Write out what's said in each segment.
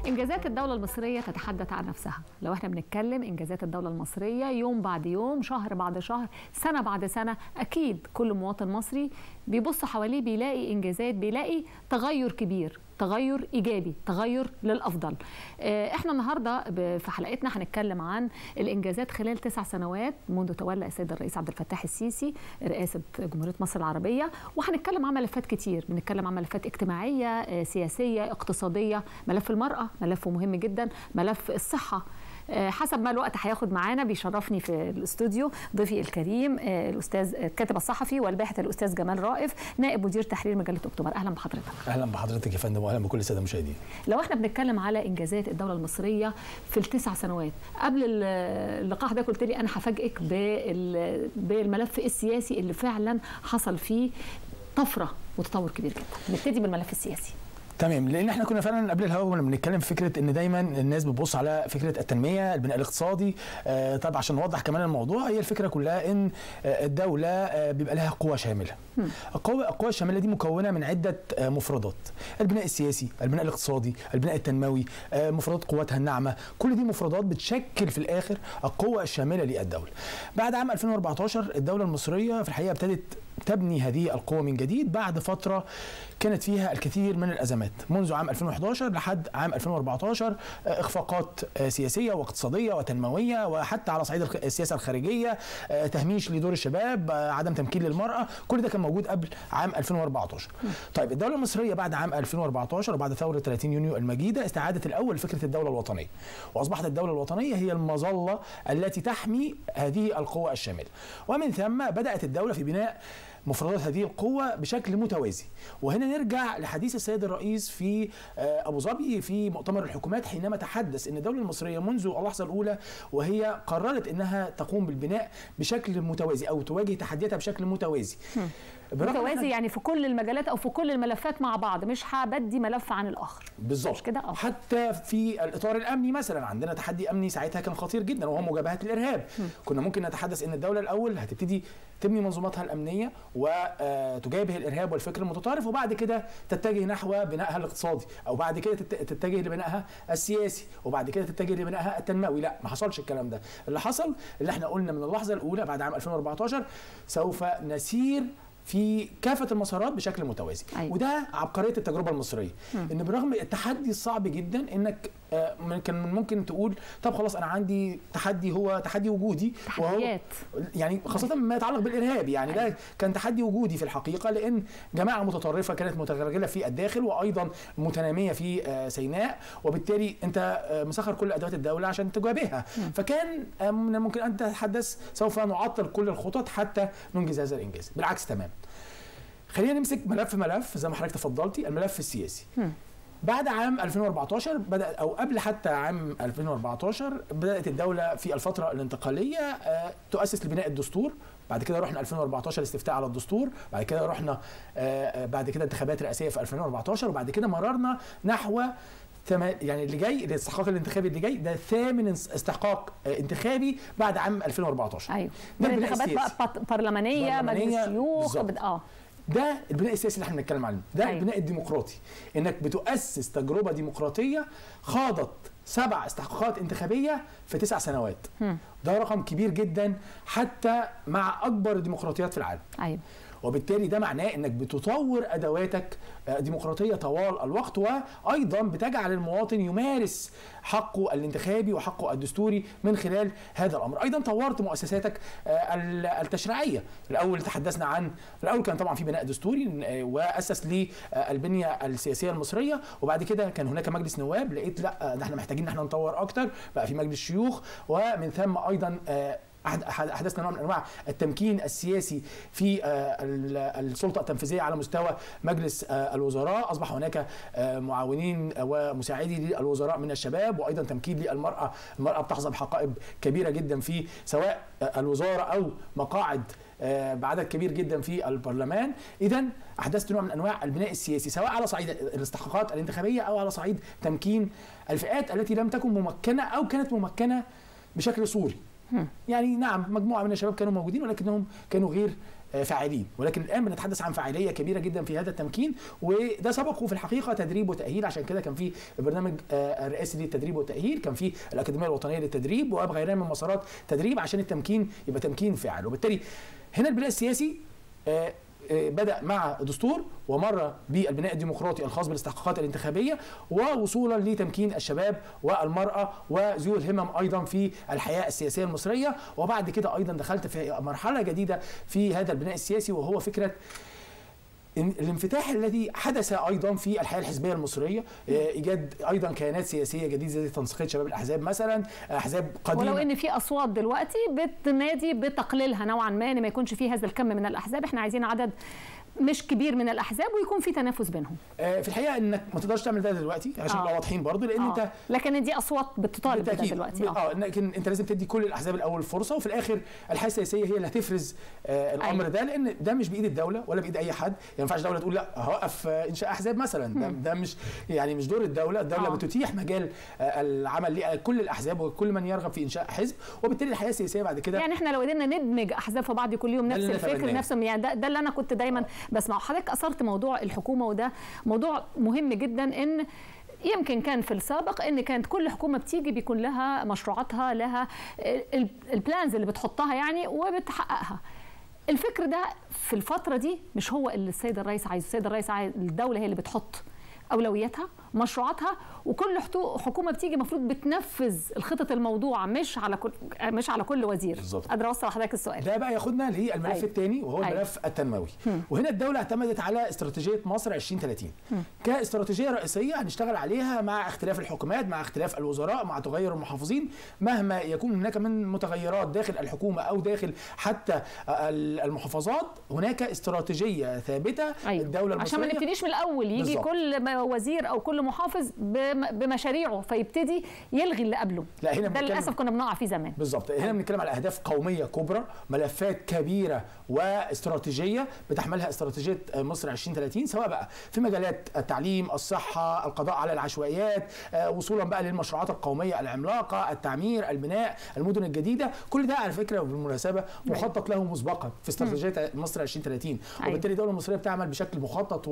انجازات الدوله المصريه تتحدث عن نفسها لو احنا بنتكلم انجازات الدوله المصريه يوم بعد يوم شهر بعد شهر سنه بعد سنه اكيد كل مواطن مصري بيبص حواليه بيلاقي انجازات بيلاقي تغير كبير تغير ايجابي تغير للافضل احنا النهارده في حلقتنا هنتكلم عن الانجازات خلال تسع سنوات منذ تولى السيد الرئيس عبد الفتاح السيسي رئاسه جمهوريه مصر العربيه وهنتكلم عن ملفات كتير بنتكلم عن ملفات اجتماعيه سياسيه اقتصاديه ملف المراه ملف مهم جدا ملف الصحه حسب ما الوقت هياخد معانا بيشرفني في الاستوديو ضيفي الكريم الاستاذ الكاتب الصحفي والباحث الاستاذ جمال رائف نائب مدير تحرير مجله اكتوبر اهلا بحضرتك اهلا بحضرتك يا فندم واهلا بكل الساده المشاهدين لو احنا بنتكلم على انجازات الدوله المصريه في التسع سنوات قبل اللقاء ده قلت لي انا هفاجئك بالملف السياسي اللي فعلا حصل فيه طفره وتطور كبير جدا نبتدي بالملف السياسي تمام لان احنا كنا فعلا قبل الهوا كنا بنتكلم في فكره ان دايما الناس بتبص على فكره التنميه البناء الاقتصادي آه طب عشان نوضح كمان الموضوع هي الفكره كلها ان آه الدوله آه بيبقى لها قوه شامله القوه القوه الشامله دي مكونه من عده آه مفردات البناء السياسي البناء الاقتصادي البناء التنموي آه مفردات قواتها الناعمه كل دي مفردات بتشكل في الاخر القوه الشامله للدوله بعد عام 2014 الدوله المصريه في الحقيقه ابتدت تبني هذه القوة من جديد بعد فترة كانت فيها الكثير من الأزمات منذ عام 2011 لحد عام 2014 إخفاقات سياسية واقتصادية وتنموية وحتى على صعيد السياسة الخارجية تهميش لدور الشباب عدم تمكين للمرأة كل ده كان موجود قبل عام 2014 طيب الدولة المصرية بعد عام 2014 وبعد ثورة 30 يونيو المجيدة استعادت الأول فكرة الدولة الوطنية وأصبحت الدولة الوطنية هي المظلة التي تحمي هذه القوة الشاملة ومن ثم بدأت الدولة في بناء مفردات هذه القوة بشكل متوازي وهنا نرجع لحديث السيد الرئيس في أبو ظبي في مؤتمر الحكومات حينما تحدث أن الدولة المصرية منذ اللحظة الأولى وهي قررت أنها تقوم بالبناء بشكل متوازي أو تواجه تحدياتها بشكل متوازي متوازي يعني في كل المجالات او في كل الملفات مع بعض مش هبدي ملف عن الاخر بالظبط كده أو. حتى في الاطار الامني مثلا عندنا تحدي امني ساعتها كان خطير جدا وهو مجابهه الارهاب م. كنا ممكن نتحدث ان الدوله الاول هتبتدي تبني منظوماتها الامنيه وتجابه الارهاب والفكر المتطرف وبعد كده تتجه نحو بنائها الاقتصادي او بعد كده تتجه لبنائها السياسي وبعد كده تتجه لبنائها التنموي لا ما حصلش الكلام ده اللي حصل اللي احنا قلنا من اللحظه الاولى بعد عام 2014 سوف نسير في كافه المسارات بشكل متوازي أيوة. وده عبقريه التجربه المصريه م. ان برغم التحدي الصعب جدا انك كان ممكن تقول طب خلاص انا عندي تحدي هو تحدي وجودي تحديات يعني خاصه ما يتعلق بالارهاب يعني أيوة. ده كان تحدي وجودي في الحقيقه لان جماعه متطرفه كانت متغلغله في الداخل وايضا متناميه في سيناء وبالتالي انت مسخر كل ادوات الدوله عشان تجابهها م. فكان ممكن ان تتحدث سوف نعطل كل الخطط حتى ننجز هذا الانجاز بالعكس تمام خلينا نمسك ملف ملف زي ما حضرتك تفضلتي الملف السياسي م. بعد عام 2014 بدا او قبل حتى عام 2014 بدات الدوله في الفتره الانتقاليه تؤسس لبناء الدستور بعد كده رحنا 2014 استفتاء على الدستور بعد كده رحنا بعد كده انتخابات رئاسيه في 2014 وبعد كده مررنا نحو يعني اللي جاي الاستحقاق الانتخابي اللي جاي ده ثامن استحقاق انتخابي بعد عام 2014 ايوه ده انتخابات بقى برلمانيه مجلس شيوخ اه ده البناء السياسي اللي احنا بنتكلم عنه ده أيوة. البناء الديمقراطي انك بتؤسس تجربه ديمقراطيه خاضت سبع استحقاقات انتخابيه في تسع سنوات م. ده رقم كبير جدا حتى مع اكبر الديمقراطيات في العالم أيوة. وبالتالي ده معناه انك بتطور ادواتك ديمقراطيه طوال الوقت وايضا بتجعل المواطن يمارس حقه الانتخابي وحقه الدستوري من خلال هذا الامر ايضا طورت مؤسساتك التشريعيه الاول تحدثنا عن الاول كان طبعا في بناء دستوري واسس للبنيه السياسيه المصريه وبعد كده كان هناك مجلس نواب لقيت لا ده احنا محتاجين ان احنا نطور اكتر بقى في مجلس شيوخ ومن ثم ايضا احدثنا نوع من انواع التمكين السياسي في السلطه التنفيذيه على مستوى مجلس الوزراء اصبح هناك معاونين ومساعدي للوزراء من الشباب وايضا تمكين للمراه المراه بتحظى بحقائب كبيره جدا في سواء الوزاره او مقاعد بعدد كبير جدا في البرلمان اذا احدثت نوع من انواع البناء السياسي سواء على صعيد الاستحقاقات الانتخابيه او على صعيد تمكين الفئات التي لم تكن ممكنه او كانت ممكنه بشكل صوري يعني نعم مجموعه من الشباب كانوا موجودين ولكنهم كانوا غير آه، فاعلين ولكن الان بنتحدث عن فاعليه كبيره جدا في هذا التمكين وده سبقه في الحقيقه تدريب وتاهيل عشان كده كان في برنامج آه، الرئاسي للتدريب والتاهيل كان في الاكاديميه الوطنيه للتدريب وغيرها من مسارات تدريب عشان التمكين يبقى تمكين فاعل وبالتالي هنا البناء السياسي آه، آه، بدا مع دستور ومر بالبناء الديمقراطي الخاص بالاستحقاقات الانتخابيه ووصولا لتمكين الشباب والمراه وذوي الهمم ايضا في الحياه السياسيه المصريه وبعد كده ايضا دخلت في مرحله جديده في هذا البناء السياسي وهو فكره إن الانفتاح الذي حدث ايضا في الحياه الحزبيه المصريه آه، ايجاد ايضا كيانات سياسيه جديده زي تنسيقيه شباب الاحزاب مثلا احزاب قديمه ولو ان في اصوات دلوقتي بتنادي بتقليلها نوعا ما ان ما يكونش فيه هذا الكم من الاحزاب احنا عايزين عدد مش كبير من الاحزاب ويكون في تنافس بينهم آه، في الحقيقه انك ما تقدرش تعمل ده دلوقتي عشان آه. نبقى واضحين برضو لان آه. انت لكن دي اصوات بتطالب بده بالتاكيد دلوقتي اه اه لكن انت لازم تدي كل الاحزاب الاول فرصه وفي الاخر الحياه السياسيه هي اللي هتفرز آه الامر أيوة. ده لان ده مش بايد الدوله ولا بايد اي حد يعني ما ينفعش دوله تقول لا هوقف آه انشاء احزاب مثلا ده, ده مش يعني مش دور الدوله الدوله آه. بتتيح مجال آه العمل لكل الاحزاب وكل من يرغب في انشاء حزب وبالتالي الحياه السياسيه بعد كده يعني احنا لو قدرنا ندمج احزاب في بعض كل يوم ده نفس اللي الفكر نتمناه. نفس يعني ده, ده اللي انا كنت دايما بسمعه حضرتك اثرت موضوع الحكومه وده موضوع مهم جدا ان يمكن كان في السابق ان كانت كل حكومه بتيجي بيكون لها مشروعاتها لها ال- البلانز اللي بتحطها يعني وبتحققها الفكر ده في الفتره دي مش هو اللي السيد الرئيس عايزه السيد الرئيس عايز الدوله هي اللي بتحط اولوياتها مشروعاتها وكل حتو- حكومه بتيجي المفروض بتنفذ الخطط الموضوعه مش على كل مش على كل وزير بالظبط. قادره اوصل لحضرتك السؤال ده بقى ياخدنا للملف أيوة. الثاني وهو أيوة. الملف التنموي وهنا الدوله اعتمدت على استراتيجيه مصر 2030 كاستراتيجيه رئيسيه هنشتغل عليها مع اختلاف الحكومات مع اختلاف الوزراء مع تغير المحافظين مهما يكون هناك من متغيرات داخل الحكومه او داخل حتى المحافظات هناك استراتيجيه ثابته أيوة. الدوله عشان ما المصريه نبتديش من الاول يجي بالظبط. كل م- وزير او كل محافظ بم- بمشاريعه فيبتدي يلغي اللي قبله لا، هنا ده بنتكلم- للاسف كنا بنقع فيه زمان بالظبط هنا بنتكلم على اهداف قوميه كبرى ملفات كبيره واستراتيجيه بتحملها استراتيجيه مصر 2030 سواء بقى في مجالات التعليم الصحه القضاء على العشوائيات آه، وصولا بقى للمشروعات القوميه العملاقه التعمير البناء المدن الجديده كل ده على فكره بالمناسبه مخطط له مسبقا في استراتيجيه مصر 2030 أيوة. وبالتالي الدوله المصريه بتعمل بشكل مخطط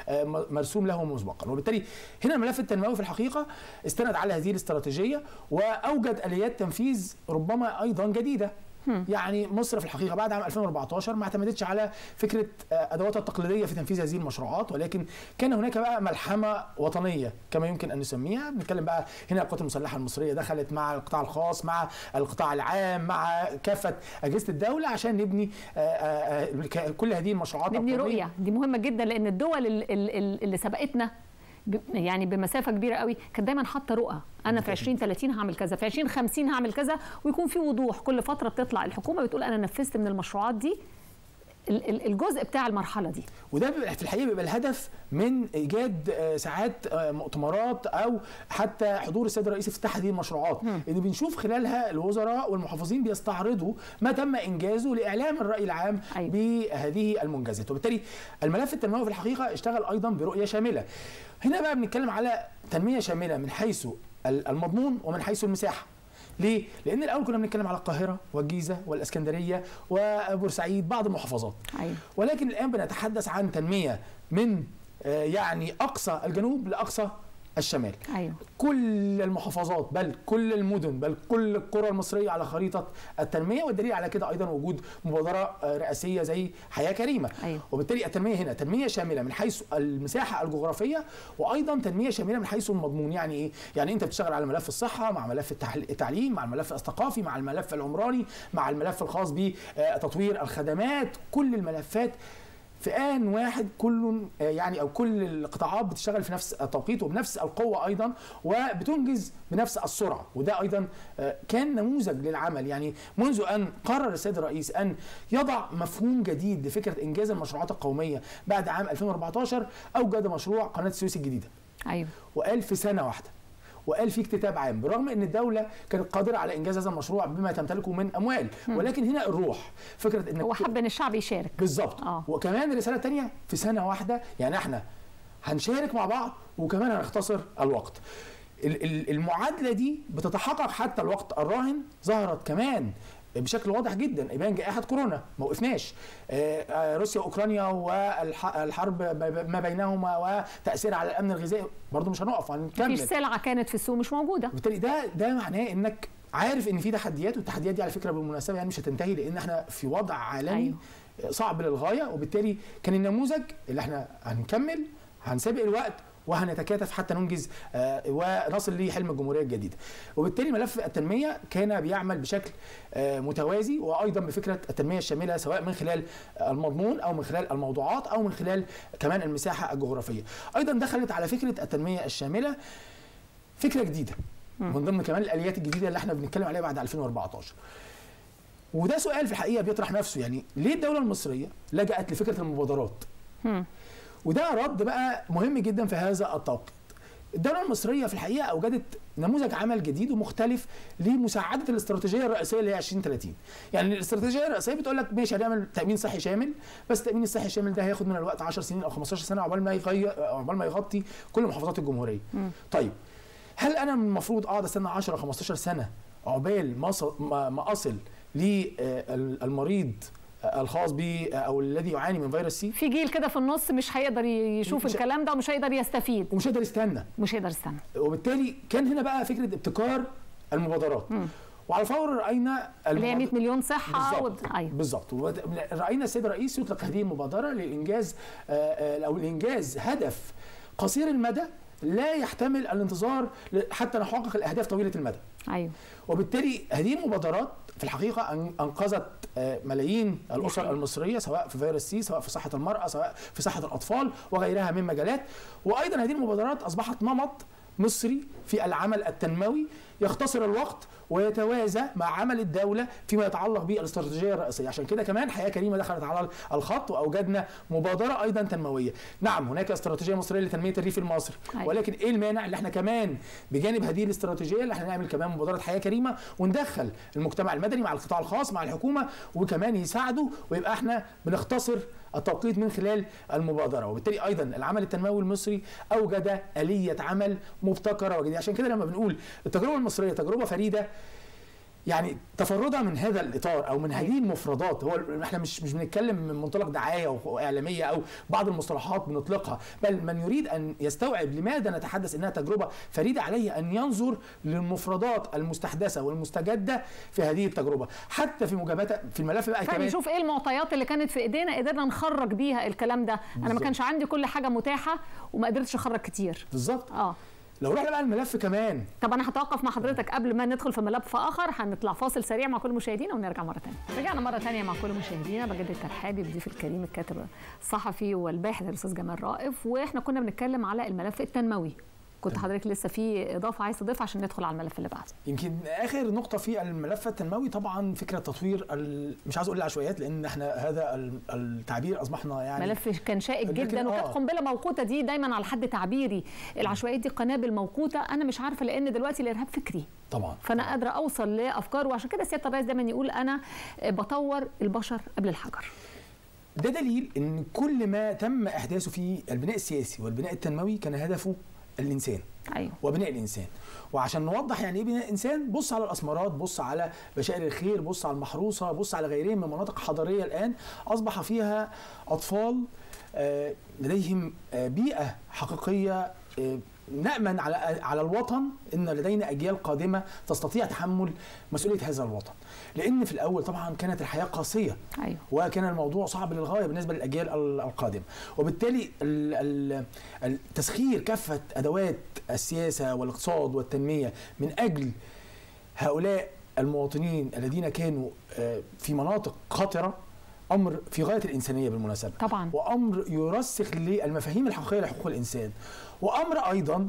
ومرسوم له مسبقا وبالتالي هنا الملف التنموي في الحقيقه استند على هذه الاستراتيجيه واوجد اليات تنفيذ ربما ايضا جديده يعني مصر في الحقيقه بعد عام 2014 ما اعتمدتش على فكره آه، ادواتها التقليديه في تنفيذ هذه المشروعات ولكن كان هناك بقى ملحمه وطنيه كما يمكن ان نسميها بنتكلم بقى هنا القوات المسلحه المصريه دخلت مع القطاع الخاص مع القطاع العام مع كافه اجهزه الدوله عشان نبني آه، آه، آه، ك- كل هذه المشروعات نبني القومية. رؤيه دي مهمه جدا لان الدول ال- ال- ال- اللي سبقتنا ب- يعني بمسافه كبيره قوي كانت دايما حاطه رؤى انا في 20 30 هعمل كذا في 20 50 هعمل كذا ويكون في وضوح كل فتره بتطلع الحكومه بتقول انا نفذت من المشروعات دي ال- ال- الجزء بتاع المرحله دي وده بيبقى في الحقيقه بيبقى الهدف من ايجاد آه، ساعات آه، مؤتمرات او حتى حضور السيد الرئيس في افتتاح هذه المشروعات اللي بنشوف خلالها الوزراء والمحافظين بيستعرضوا ما تم انجازه لاعلام الراي العام أيوة. بهذه المنجزات وبالتالي الملف التنموي في الحقيقه اشتغل ايضا برؤيه شامله هنا بقى بنتكلم على تنميه شامله من حيث المضمون ومن حيث المساحه ليه؟ لأن الأول كنا بنتكلم على القاهرة والجيزة والإسكندرية وبورسعيد بعض المحافظات ايوه ولكن الآن بنتحدث عن تنمية من آه، يعني أقصى الجنوب لأقصى الشمال ايوه كل المحافظات بل كل المدن بل كل القرى المصرية على خريطة التنمية والدليل على كده أيضا وجود مبادرة آه، رئاسية زي حياة كريمة أيوة. وبالتالي التنمية هنا تنمية شاملة من حيث المساحة الجغرافية وأيضا تنمية شاملة من حيث المضمون يعني إيه؟ يعني أنت بتشتغل على ملف الصحة مع ملف التحل- التعليم مع الملف الثقافي مع الملف العمراني مع الملف الخاص بتطوير الخدمات كل الملفات في آن واحد كل آه، يعني او كل القطاعات بتشتغل في نفس التوقيت وبنفس القوه ايضا وبتنجز بنفس السرعه وده ايضا آه، كان نموذج للعمل يعني منذ ان قرر السيد الرئيس ان يضع مفهوم جديد لفكره انجاز المشروعات القوميه بعد عام 2014 اوجد مشروع قناه السويس الجديده ايوه وقال في سنه واحده وقال في اكتتاب عام بالرغم ان الدوله كانت قادره على انجاز هذا المشروع بما تمتلكه من اموال ولكن هنا الروح فكره انك هو حب ان الشعب يشارك بالظبط آه. وكمان رساله تانية في سنه واحده يعني احنا هنشارك مع بعض وكمان هنختصر الوقت ال- ال- المعادله دي بتتحقق حتى الوقت الراهن ظهرت كمان بشكل واضح جدا ابان جائحه كورونا ما وقفناش آه، آه، روسيا واوكرانيا والحرب ما بينهما وتاثيرها على الامن الغذائي برضه مش هنقف هنكمل مفيش سلعه كانت في السوق مش موجوده وبالتالي ده ده معناه انك عارف ان في تحديات والتحديات دي على فكره بالمناسبه يعني مش هتنتهي لان احنا في وضع عالمي أيوه. صعب للغايه وبالتالي كان النموذج اللي احنا هنكمل هنسابق الوقت وهنتكاتف حتى ننجز آه، ونصل لحلم الجمهوريه الجديده. وبالتالي ملف التنميه كان بيعمل بشكل آه، متوازي وايضا بفكره التنميه الشامله سواء من خلال المضمون او من خلال الموضوعات او من خلال كمان المساحه الجغرافيه. ايضا دخلت على فكره التنميه الشامله فكره جديده من ضمن كمان الاليات الجديده اللي احنا بنتكلم عليها بعد 2014. وده سؤال في الحقيقه بيطرح نفسه يعني ليه الدوله المصريه لجأت لفكره المبادرات؟ هم. وده رد بقى مهم جدا في هذا التوقيت الدولة المصرية في الحقيقة أوجدت نموذج عمل جديد ومختلف لمساعدة الاستراتيجية الرئيسية اللي هي 2030 يعني الاستراتيجية الرئيسية بتقول لك ماشي هنعمل تأمين صحي شامل بس التأمين الصحي الشامل ده هياخد من الوقت 10 سنين أو 15 سنة عقبال ما يغير عقبال ما يغطي كل محافظات الجمهورية طيب هل أنا من المفروض أقعد أستنى 10 15 سنة عقبال ما أصل- ما ما أصل للمريض الخاص بي او الذي يعاني من فيروس سي في جيل كده في النص مش هيقدر يشوف مش- الكلام ده ومش هيقدر يستفيد ومش هيقدر يستنى مش هيقدر يستنى وبالتالي كان هنا بقى فكره ابتكار المبادرات وعلى الفور راينا اللي هي 100 المبادرات- مليون صحه بالظبط و... ايوه بالظبط وبد- راينا السيد الرئيس يطلق هذه المبادره للانجاز آه، آه، او الانجاز هدف قصير المدى لا يحتمل الانتظار ل- حتى نحقق الاهداف طويله المدى ايوه وبالتالي هذه المبادرات في الحقيقه أن- انقذت آه، ملايين الاسر حقيقة. المصريه سواء في فيروس سي سواء في صحه المراه سواء في صحه الاطفال وغيرها من مجالات وايضا هذه المبادرات اصبحت نمط مصري في العمل التنموي يختصر الوقت ويتوازى مع عمل الدولة فيما يتعلق بالاستراتيجية الرئيسية عشان كده كمان حياة كريمة دخلت على الخط وأوجدنا مبادرة أيضا تنموية نعم هناك استراتيجية مصرية لتنمية الريف المصري أيوة. ولكن إيه المانع اللي احنا كمان بجانب هذه الاستراتيجية اللي احنا نعمل كمان مبادرة حياة كريمة وندخل المجتمع المدني مع القطاع الخاص مع الحكومة وكمان يساعدوا ويبقى احنا بنختصر التوقيت من خلال المبادره وبالتالي ايضا العمل التنموي المصري اوجد اليه عمل مبتكره وجديده عشان كده لما بنقول التجربه المصريه تجربه فريده يعني تفردها من هذا الاطار او من هذه المفردات هو احنا مش مش بنتكلم من منطلق دعايه واعلاميه او بعض المصطلحات بنطلقها بل من يريد ان يستوعب لماذا نتحدث انها تجربه فريده عليه ان ينظر للمفردات المستحدثه والمستجده في هذه التجربه حتى في مجابهه في الملف بقى فعلا كمان نشوف ايه المعطيات اللي كانت في ايدينا قدرنا نخرج بيها الكلام ده انا ما بالظبط. كانش عندي كل حاجه متاحه وما قدرتش اخرج كتير بالظبط اه لو رحنا بقى الملف كمان طب انا هتوقف مع حضرتك قبل ما ندخل في ملف اخر هنطلع فاصل سريع مع كل مشاهدينا ونرجع مره ثانيه رجعنا مره ثانيه مع كل مشاهدينا بجد ترحابي بضيف الكريم الكاتب الصحفي والباحث الاستاذ جمال رائف واحنا كنا بنتكلم على الملف التنموي كنت حضرتك لسه في اضافه عايز تضيفها عشان ندخل على الملف اللي بعده يمكن اخر نقطه في الملف التنموي طبعا فكره تطوير ال- مش عايز اقول العشوائيات لان احنا هذا ال- التعبير اصبحنا يعني ملف كان شائك لكن جدا وكانت آه. قنبله موقوته دي دايما على حد تعبيري العشوائيات دي قنابل موقوته انا مش عارفه لان دلوقتي الارهاب فكري طبعا فانا قادره اوصل لافكار وعشان كده سياده الرئيس دايما يقول انا بطور البشر قبل الحجر ده دليل ان كل ما تم احداثه في البناء السياسي والبناء التنموي كان هدفه الانسان ايوه وبناء الانسان وعشان نوضح يعني ايه بناء الانسان بص على الاسمرات بص على بشائر الخير بص على المحروسه بص على غيرهم من مناطق حضاريه الان اصبح فيها اطفال آه، لديهم آه، بيئه حقيقيه آه، نأمن على على الوطن ان لدينا اجيال قادمه تستطيع تحمل مسؤوليه هذا الوطن لان في الاول طبعا كانت الحياه قاسيه ايوه وكان الموضوع صعب للغايه بالنسبه للاجيال ال- القادمه وبالتالي ال- ال- التسخير كافه ادوات السياسه والاقتصاد والتنميه من اجل هؤلاء المواطنين الذين كانوا آه، في مناطق خطره امر في غايه الانسانيه بالمناسبه طبعا وامر يرسخ للمفاهيم الحقيقيه لحقوق الانسان وامر ايضا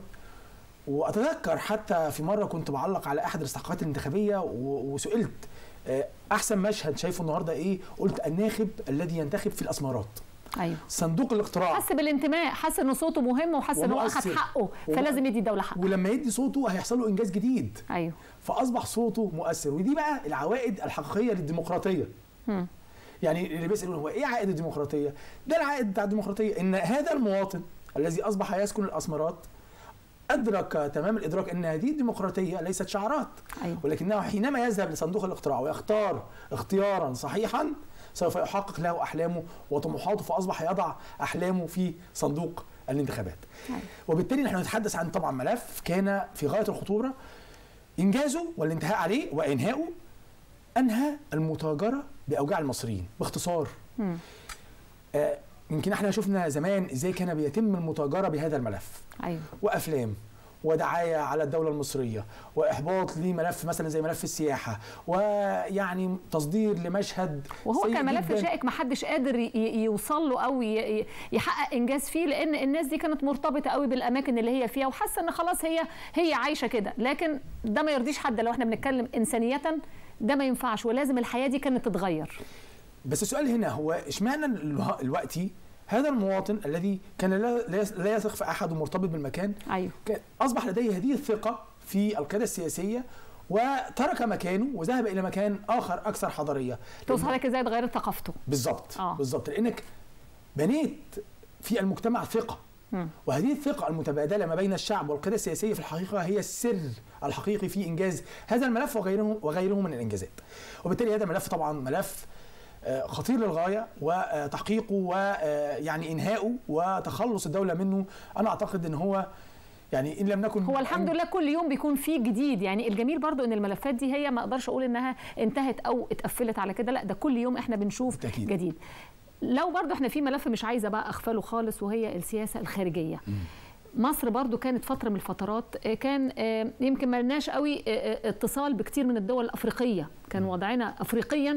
واتذكر حتى في مره كنت بعلق على احد الاستحقاقات الانتخابيه و- وسئلت آه، احسن مشهد شايفه النهارده ايه قلت الناخب الذي ينتخب في الاسمرات ايوه صندوق الاقتراع حس بالانتماء حس ان صوته مهم وحس ان هو اخذ ومؤثر. حقه وم- فلازم يدي الدوله حقه ولما يدي صوته هيحصل له انجاز جديد ايوه فاصبح صوته مؤثر ودي بقى العوائد الحقيقيه للديمقراطيه مم. يعني اللي بيسال هو ايه عائد الديمقراطيه؟ ده العائد بتاع الديمقراطيه ان هذا المواطن الذي اصبح يسكن الاسمرات ادرك تمام الادراك ان هذه الديمقراطيه ليست شعارات أيوة. ولكنه حينما يذهب لصندوق الاقتراع ويختار اختيارا صحيحا سوف يحقق له احلامه وطموحاته فاصبح يضع احلامه في صندوق الانتخابات أيوة. وبالتالي نحن نتحدث عن طبعا ملف كان في غايه الخطوره انجازه والانتهاء عليه وانهائه انهى المتاجره باوجاع المصريين باختصار مم. آه، يمكن احنا شفنا زمان ازاي كان بيتم المتاجره بهذا الملف ايوه وافلام ودعايه على الدوله المصريه واحباط لملف مثلا زي ملف السياحه ويعني تصدير لمشهد وهو سيء كان ملف جداً. شائك ما حدش قادر ي- ي- يوصل له او ي- ي- يحقق انجاز فيه لان الناس دي كانت مرتبطه قوي بالاماكن اللي هي فيها وحاسه ان خلاص هي هي عايشه كده لكن ده ما يرضيش حد لو احنا بنتكلم انسانيه ده ما ينفعش ولازم الحياه دي كانت تتغير بس السؤال هنا هو اشمعنى الوه- دلوقتي هذا المواطن الذي كان لا لا يس- لا يثق في احد ومرتبط بالمكان ايوه كان- اصبح لديه هذه الثقه في القياده السياسيه وترك مكانه وذهب الى مكان اخر اكثر حضاريه توصل لك ازاي اتغيرت ثقافته بالظبط آه. بالظبط لانك بنيت في المجتمع ثقه مم. وهذه الثقة المتبادلة ما بين الشعب والقيادة السياسية في الحقيقة هي السر الحقيقي في إنجاز هذا الملف وغيره وغيره من الإنجازات. وبالتالي هذا ملف طبعا ملف آه، خطير للغاية وتحقيقه ويعني إنهائه وتخلص الدولة منه أنا أعتقد إن هو يعني إن لم نكن هو الحمد لله كل يوم بيكون فيه جديد يعني الجميل برضو ان الملفات دي هي ما اقدرش اقول انها انتهت او اتقفلت على كده لا ده كل يوم احنا بنشوف بالتأكيد. جديد لو برضو احنا في ملف مش عايزه بقى اغفله خالص وهي السياسه الخارجيه مصر برضو كانت فتره من الفترات آه، كان آه، يمكن ما لناش قوي آه، آه، اتصال بكتير من الدول الافريقيه كان وضعنا افريقيا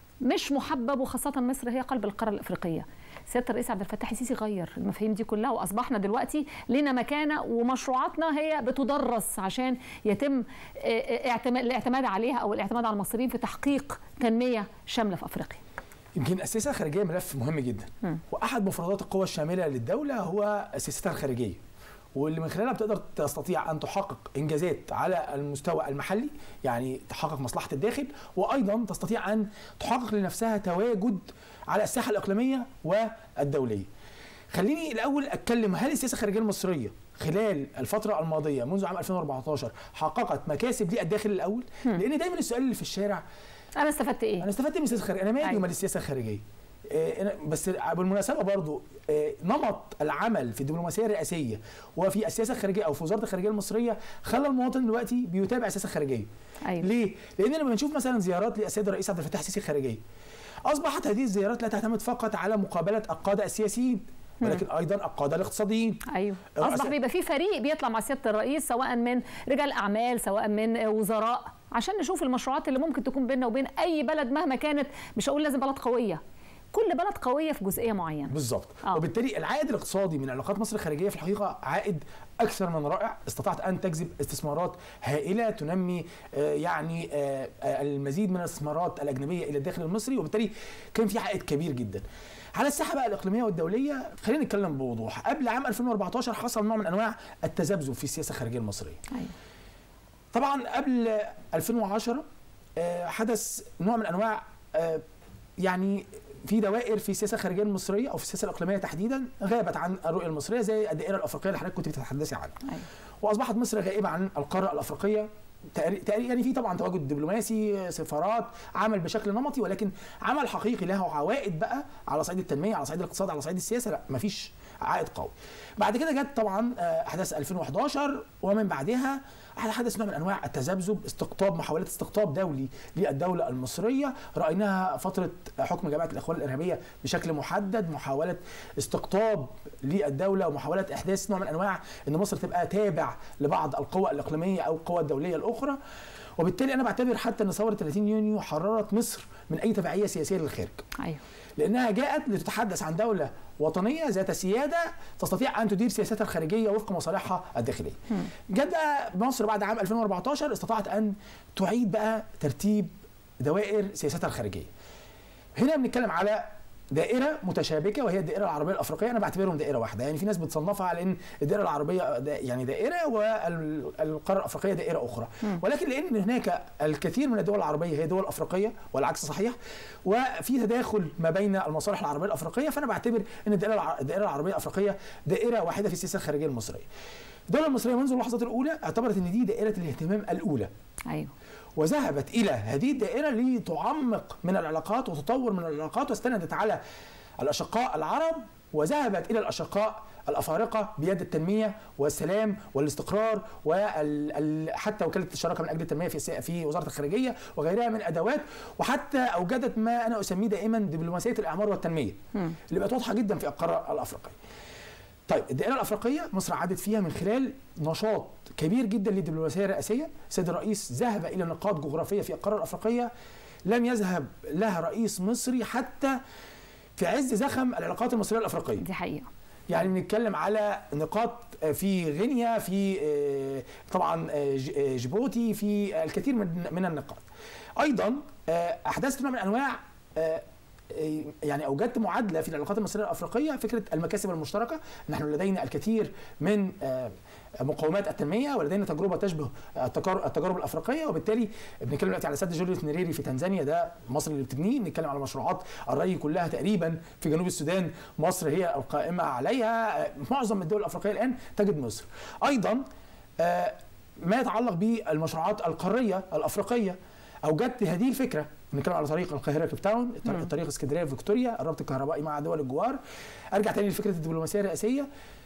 مش محبب وخاصه مصر هي قلب القاره الافريقيه سياده الرئيس عبد الفتاح السيسي غير المفاهيم دي كلها واصبحنا دلوقتي لنا مكانه ومشروعاتنا هي بتدرس عشان يتم آه، آه، اعتماد الاعتماد عليها او الاعتماد على المصريين في تحقيق تنميه شامله في افريقيا يمكن السياسة الخارجية ملف مهم جدا مم. وأحد مفردات القوى الشاملة للدولة هو سياستها الخارجية واللي من خلالها بتقدر تستطيع أن تحقق إنجازات على المستوى المحلي يعني تحقق مصلحة الداخل وأيضا تستطيع أن تحقق لنفسها تواجد على الساحة الإقليمية والدولية خليني الأول أتكلم هل السياسة الخارجية المصرية خلال الفترة الماضية منذ عام 2014 حققت مكاسب للداخل الأول لأن دايما السؤال اللي في الشارع انا استفدت ايه انا استفدت من السياسه الخارجيه انا مالي أيوة. ومال السياسه الخارجيه آه، أنا بس بالمناسبه برضو آه، نمط العمل في الدبلوماسيه الرئاسيه وفي السياسه الخارجيه او في وزاره الخارجيه المصريه خلى المواطن دلوقتي بيتابع السياسه الخارجيه ايوه ليه؟ لان لما بنشوف مثلا زيارات للسيد الرئيس عبد الفتاح السيسي الخارجيه اصبحت هذه الزيارات لا تعتمد فقط على مقابله القاده السياسيين ولكن ايضا القاده الاقتصاديين ايوه أو اصبح أس- بيبقى في فريق بيطلع مع سياده الرئيس سواء من رجال اعمال سواء من وزراء عشان نشوف المشروعات اللي ممكن تكون بيننا وبين اي بلد مهما كانت مش هقول لازم بلد قويه كل بلد قويه في جزئيه معينه بالظبط آه. وبالتالي العائد الاقتصادي من علاقات مصر الخارجيه في الحقيقه عائد اكثر من رائع استطاعت ان تجذب استثمارات هائله تنمي آه، يعني آه، آه، المزيد من الاستثمارات الاجنبيه الى الداخل المصري وبالتالي كان في عائد كبير جدا على الساحه بقى الاقليميه والدوليه خلينا نتكلم بوضوح قبل عام 2014 حصل نوع من انواع التذبذب في السياسه الخارجيه المصريه ايوه طبعا قبل 2010 آه، حدث نوع من انواع آه، يعني في دوائر في السياسه الخارجيه المصريه او في السياسه الاقليميه تحديدا غابت عن الرؤيه المصريه زي الدائره الافريقيه اللي حضرتك كنت بتتحدثي عنها ايوه واصبحت مصر غائبه عن القاره الافريقيه تقري- تقري- يعني في طبعا تواجد دبلوماسي سفارات عمل بشكل نمطي ولكن عمل حقيقي له عوائد بقى على صعيد التنميه على صعيد الاقتصاد على صعيد السياسه لا مفيش عائد قوي بعد كده جت طبعا آه، احداث 2011 ومن بعدها حدث نوع من انواع التذبذب استقطاب محاولات استقطاب دولي للدوله المصريه رايناها فتره حكم جماعه الاخوان الارهابيه بشكل محدد محاوله استقطاب للدوله ومحاوله احداث نوع من انواع ان مصر تبقى تابع لبعض القوى الاقليميه او القوى الدوليه الاخرى وبالتالي انا بعتبر حتى ان ثوره 30 يونيو حررت مصر من اي تبعيه سياسيه للخارج ايوه لانها جاءت لتتحدث عن دوله وطنيه ذات سياده تستطيع ان تدير سياستها الخارجيه وفق مصالحها الداخليه. جت بقى مصر بعد عام 2014 استطاعت ان تعيد بقى ترتيب دوائر سياستها الخارجيه. هنا بنتكلم على دائرة متشابكة وهي الدائرة العربية الأفريقية أنا بعتبرهم دائرة واحدة يعني في ناس بتصنفها على أن الدائرة العربية دا يعني دائرة والقارة الأفريقية دائرة أخرى ولكن لأن هناك الكثير من الدول العربية هي دول أفريقية والعكس صحيح وفي تداخل ما بين المصالح العربية الأفريقية فأنا بعتبر أن الدائرة الع- الدائرة العربية الأفريقية دائرة واحدة في السياسة الخارجية المصرية الدوله المصريه منذ اللحظه الاولى اعتبرت ان دي دائره الاهتمام الاولى ايوه وذهبت الى هذه الدائره لتعمق من العلاقات وتطور من العلاقات واستندت على الاشقاء العرب وذهبت الى الاشقاء الافارقه بيد التنميه والسلام والاستقرار وحتى وكاله الشراكه من اجل التنميه في السي- في وزاره الخارجيه وغيرها من ادوات وحتى اوجدت ما انا اسميه دائما دبلوماسيه الاعمار والتنميه مم. اللي بقت واضحه جدا في القاره الافريقيه. طيب الدائره الافريقيه مصر عادت فيها من خلال نشاط كبير جدا للدبلوماسيه الرئاسيه، السيد الرئيس ذهب الى نقاط جغرافيه في القاره الافريقيه لم يذهب لها رئيس مصري حتى في عز زخم العلاقات المصريه الافريقيه. دي حقيقه يعني بنتكلم على نقاط في غينيا في آه، طبعا آه، ج- آه، جيبوتي في الكثير من من النقاط ايضا آه، احدثت نوع من انواع آه، آه، يعني اوجدت معادله في العلاقات المصريه الافريقيه فكره المكاسب المشتركه نحن لدينا الكثير من آه، مقومات التنميه ولدينا تجربه تشبه التجار- التجارب الافريقيه وبالتالي بنتكلم دلوقتي على سد جوليوس نيريري في تنزانيا ده مصر اللي بتبنيه بنتكلم على مشروعات الري كلها تقريبا في جنوب السودان مصر هي القائمه عليها آه، معظم الدول الافريقيه الان تجد مصر ايضا آه، ما يتعلق بالمشروعات القاريه الافريقيه اوجدت هذه الفكره بنتكلم على طريق القاهره كيب تاون الطريق, مم. الطريق اسكندريه فيكتوريا الربط الكهربائي مع دول الجوار ارجع تاني لفكره الدبلوماسيه الرئاسيه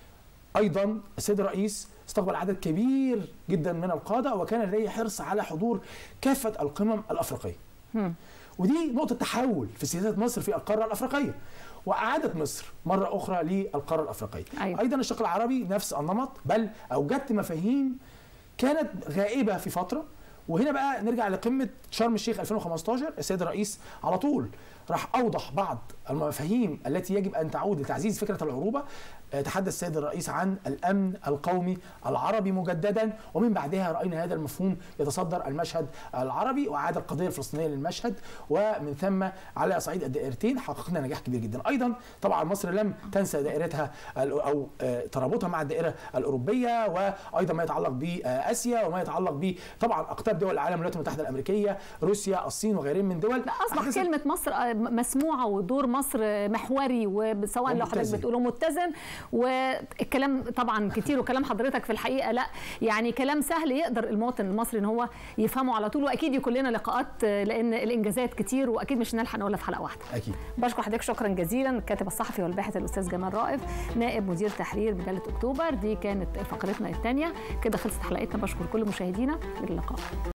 ايضا السيد الرئيس استقبل عدد كبير جدا من القاده وكان لديه حرص على حضور كافه القمم الافريقيه مم. ودي نقطة تحول في سياسة مصر في القارة الأفريقية وأعادت مصر مرة أخرى للقارة الأفريقية أيوة. أيضا الشق العربي نفس النمط بل أوجدت مفاهيم كانت غائبة في فترة وهنا بقى نرجع لقمة شرم الشيخ 2015 السيد الرئيس على طول راح أوضح بعض المفاهيم التي يجب أن تعود لتعزيز فكرة العروبة آه، تحدث السيد الرئيس عن الأمن القومي العربي مجددا ومن بعدها رأينا هذا المفهوم يتصدر المشهد العربي وأعاد القضية الفلسطينية للمشهد ومن ثم على صعيد الدائرتين حققنا نجاح كبير جدا أيضا طبعا مصر لم تنسى دائرتها ال- أو آه، ترابطها مع الدائرة الأوروبية وأيضا ما يتعلق بآسيا وما يتعلق ب طبعا أقطاب دول العالم الولايات المتحدة الأمريكية روسيا الصين وغيرهم من دول لا اصبح أحدثت- كلمه مصر آه، مسموعه ودور مصر آه، محوري وسواء لو حضرتك ومتزن. بتقوله متزن والكلام طبعا كتير وكلام حضرتك في الحقيقه لا يعني كلام سهل يقدر المواطن المصري ان هو يفهمه على طول واكيد يكون لنا لقاءات آه، لان الانجازات كتير واكيد مش هنلحق نقولها في حلقه واحده أكيد بشكر حضرتك شكرا جزيلا الكاتب الصحفي والباحث الاستاذ جمال رائف نائب مدير تحرير مجله اكتوبر دي كانت فقرتنا الثانيه كده خلصت حلقتنا بشكر كل مشاهدينا الى اللقاء